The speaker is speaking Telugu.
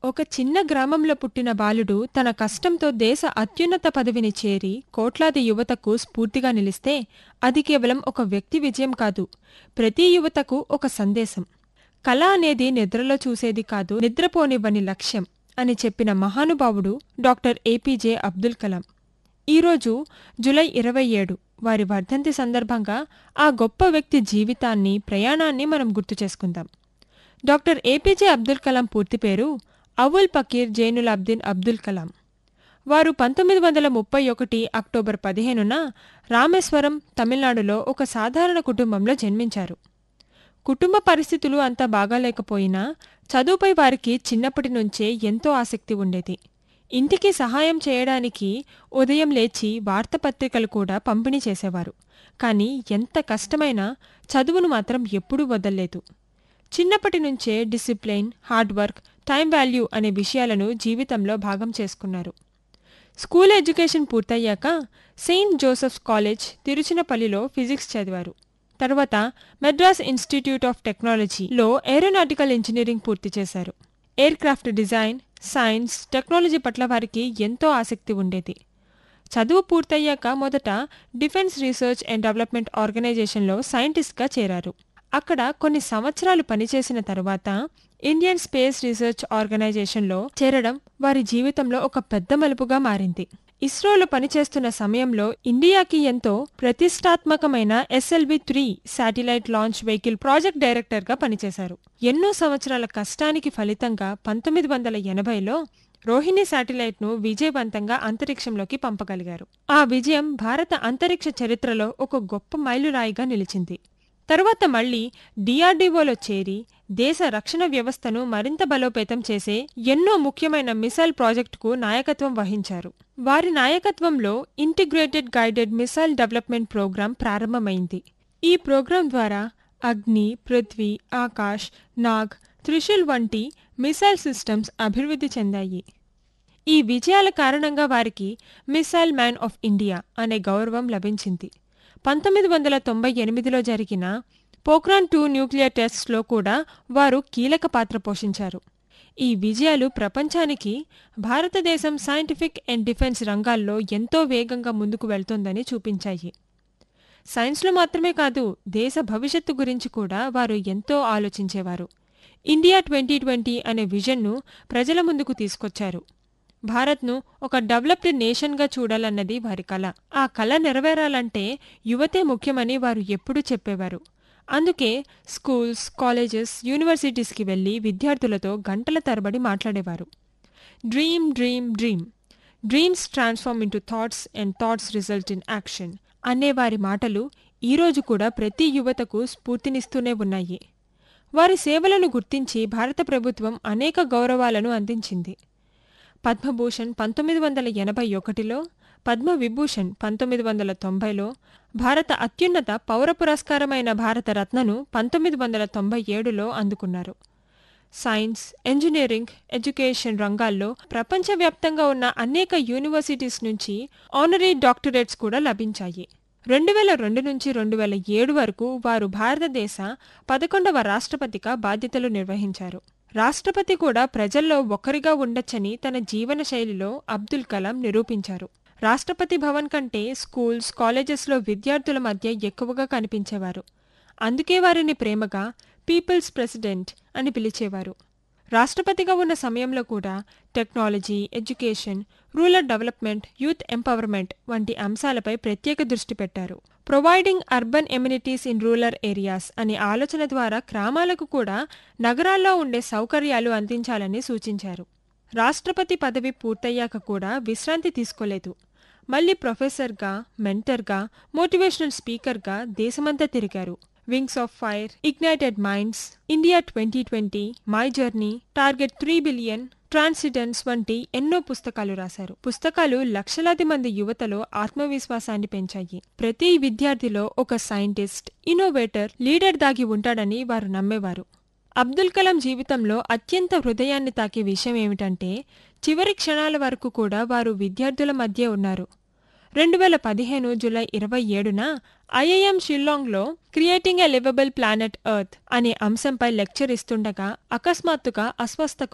ఒక చిన్న గ్రామంలో పుట్టిన బాలుడు తన కష్టంతో దేశ అత్యున్నత పదవిని చేరి కోట్లాది యువతకు స్ఫూర్తిగా నిలిస్తే అది కేవలం ఒక వ్యక్తి విజయం కాదు ప్రతి యువతకు ఒక సందేశం కళ అనేది నిద్రలో చూసేది కాదు నిద్రపోనివ్వని లక్ష్యం అని చెప్పిన మహానుభావుడు డాక్టర్ ఏపీజే అబ్దుల్ కలాం ఈరోజు జులై ఇరవై ఏడు వారి వర్ధంతి సందర్భంగా ఆ గొప్ప వ్యక్తి జీవితాన్ని ప్రయాణాన్ని మనం గుర్తు చేసుకుందాం డాక్టర్ ఏపీజే అబ్దుల్ కలాం పూర్తి పేరు అవుల్ పకీర్ జైనులాబ్దీన్ అబ్దుల్ కలాం వారు పంతొమ్మిది వందల ముప్పై ఒకటి అక్టోబర్ పదిహేనున రామేశ్వరం తమిళనాడులో ఒక సాధారణ కుటుంబంలో జన్మించారు కుటుంబ పరిస్థితులు అంత బాగాలేకపోయినా చదువుపై వారికి చిన్నప్పటి నుంచే ఎంతో ఆసక్తి ఉండేది ఇంటికి సహాయం చేయడానికి ఉదయం లేచి వార్తాపత్రికలు కూడా పంపిణీ చేసేవారు కానీ ఎంత కష్టమైనా చదువును మాత్రం ఎప్పుడూ వదల్లేదు చిన్నప్పటి నుంచే discipline hard work time value అనే విషయాలను జీవితంలో భాగం చేసుకున్నారు స్కూల్ ఎడ్యుకేషన్ పూర్తయ్యాక సెయింట్ జోసెఫ్స్ కాలేజ్ తిరుచినపల్లిలో ఫిజిక్స్ చదివారు తర్వాత మెడ్రాస్ ఇన్స్టిట్యూట్ ఆఫ్ టెక్నాలజీలో ఏరోనాటికల్ ఇంజనీరింగ్ పూర్తి చేశారు aircraft design science technology పట్ల వారికి ఎంతో ఆసక్తి ఉండేది చదువు పూర్తయ్యాక మొదట డిఫెన్స్ రీసెర్చ్ అండ్ డెవలప్మెంట్ ఆర్గనైజేషన్లో సైంటిస్ట్గా చేరారు అక్కడ కొన్ని సంవత్సరాలు పనిచేసిన తరువాత ఇండియన్ స్పేస్ రీసెర్చ్ ఆర్గనైజేషన్లో చేరడం వారి జీవితంలో ఒక పెద్ద మలుపుగా మారింది ఇస్రోలో పనిచేస్తున్న సమయంలో ఇండియాకి ఎంతో ప్రతిష్టాత్మకమైన SLV three satellite launch vehicle project డైరెక్టర్గా పనిచేశారు ఎన్నో సంవత్సరాల కష్టానికి ఫలితంగా పంతొమ్మిది వందల ఎనభైలో రోహిణి శాటిలైట్ను విజయవంతంగా అంతరిక్షంలోకి పంపగలిగారు ఆ విజయం భారత అంతరిక్ష చరిత్రలో ఒక గొప్ప మైలురాయిగా నిలిచింది తరువాత మళ్లీ డిఆర్డీఓలో చేరి దేశ రక్షణ వ్యవస్థను మరింత బలోపేతం చేసే ఎన్నో ముఖ్యమైన మిసైల్ ప్రాజెక్టుకు నాయకత్వం వహించారు వారి నాయకత్వంలో integrated guided missile development program ప్రారంభమైంది ఈ ప్రోగ్రాం ద్వారా అగ్ని పృథ్వీ ఆకాష్ నాగ్ త్రిశూల్ వంటి మిసైల్ సిస్టమ్స్ అభివృద్ధి చెందాయి ఈ విజయాల కారణంగా వారికి మిసైల్ మ్యాన్ ఆఫ్ ఇండియా అనే గౌరవం లభించింది పంతొమ్మిది వందల తొంభై ఎనిమిదిలో జరిగిన పోఖ్రాన్ టూ న్యూక్లియర్ టెస్ట్స్లో కూడా వారు కీలక పాత్ర పోషించారు ఈ విజయాలు ప్రపంచానికి భారతదేశం సైంటిఫిక్ అండ్ డిఫెన్స్ రంగాల్లో ఎంతో వేగంగా ముందుకు వెళ్తోందని చూపించాయి సైన్స్లో మాత్రమే కాదు దేశ భవిష్యత్తు గురించి కూడా వారు ఎంతో ఆలోచించేవారు ఇండియా ట్వంటీ ట్వంటీ అనే విజన్ను ప్రజల ముందుకు తీసుకొచ్చారు భారత్ను ఒక డెవలప్డ్ నేషన్గా చూడాలన్నది వారి కల ఆ కల నెరవేరాలంటే యువతే ముఖ్యమని వారు ఎప్పుడూ చెప్పేవారు అందుకే స్కూల్స్ కాలేజెస్ యూనివర్సిటీస్కి వెళ్లి విద్యార్థులతో గంటల తరబడి మాట్లాడేవారు dream dream dream dreams transform into thoughts and thoughts result in action అనే వారి మాటలు ఈరోజు కూడా ప్రతి యువతకు స్ఫూర్తినిస్తూనే ఉన్నాయి వారి సేవలను గుర్తించి భారత ప్రభుత్వం అనేక గౌరవాలను అందించింది పద్మభూషణ్ పంతొమ్మిది వందల ఎనభై ఒకటిలో పద్మ విభూషణ్ పంతొమ్మిది వందల తొంభైలో భారత అత్యున్నత పౌర పురస్కారమైన భారతరత్నను పంతొమ్మిది వందల తొంభై ఏడులో అందుకున్నారు సైన్స్ ఇంజనీరింగ్ ఎడ్యుకేషన్ రంగాల్లో ప్రపంచవ్యాప్తంగా ఉన్న అనేక యూనివర్సిటీస్ నుంచి ఆనరీ డాక్టరేట్స్ కూడా లభించాయి రెండు వేల రెండు నుంచి రెండు వేల ఏడు వరకు వారు భారతదేశ పదకొండవ రాష్ట్రపతిగా బాధ్యతలు నిర్వహించారు రాష్ట్రపతి కూడా ప్రజల్లో ఒకరిగా ఉండొచ్చని తన జీవన శైలిలో అబ్దుల్ కలాం నిరూపించారు రాష్ట్రపతి భవన్ కంటే స్కూల్స్ కాలేజెస్లో విద్యార్థుల మధ్య ఎక్కువగా కనిపించేవారు అందుకే వారిని ప్రేమగా పీపుల్స్ ప్రెసిడెంట్ అని పిలిచేవారు రాష్ట్రపతిగా ఉన్న సమయంలో కూడా technology education rural development youth empowerment వంటి అంశాలపై ప్రత్యేక దృష్టి పెట్టారు providing urban amenities in rural areas అనే ఆలోచన ద్వారా గ్రామాలకు కూడా నగరాల్లో ఉండే సౌకర్యాలు అందించాలని సూచించారు రాష్ట్రపతి పదవి పూర్తయ్యాక కూడా విశ్రాంతి తీసుకోలేదు మళ్ళీ ప్రొఫెసర్గా మెంటర్గా మోటివేషనల్ స్పీకర్గా దేశమంతా తిరిగారు wings of fire ignited minds India twenty twenty my journey target three billion transcendence వంటి ఎన్నో పుస్తకాలు రాశారు పుస్తకాలు లక్షలాది మంది యువతలో ఆత్మవిశ్వాసాన్ని పెంచాయి ప్రతి విద్యార్థిలో ఒక సైంటిస్ట్ ఇన్నోవేటర్ లీడర్ దాగి ఉంటాడని వారు నమ్మేవారు అబ్దుల్ కలాం జీవితంలో అత్యంత హృదయాన్ని తాకే విషయం ఏమిటంటే చివరి క్షణాల వరకు కూడా వారు విద్యార్థుల మధ్య ఉన్నారు రెండు వేల పదిహేను జూలై ఇరవై ఏడున ఐఐఎం షిల్లాంగ్లో creating a livable planet earth అనే అంశంపై లెక్చర్ ఇస్తుండగా అకస్మాత్తుగా అస్వస్థకు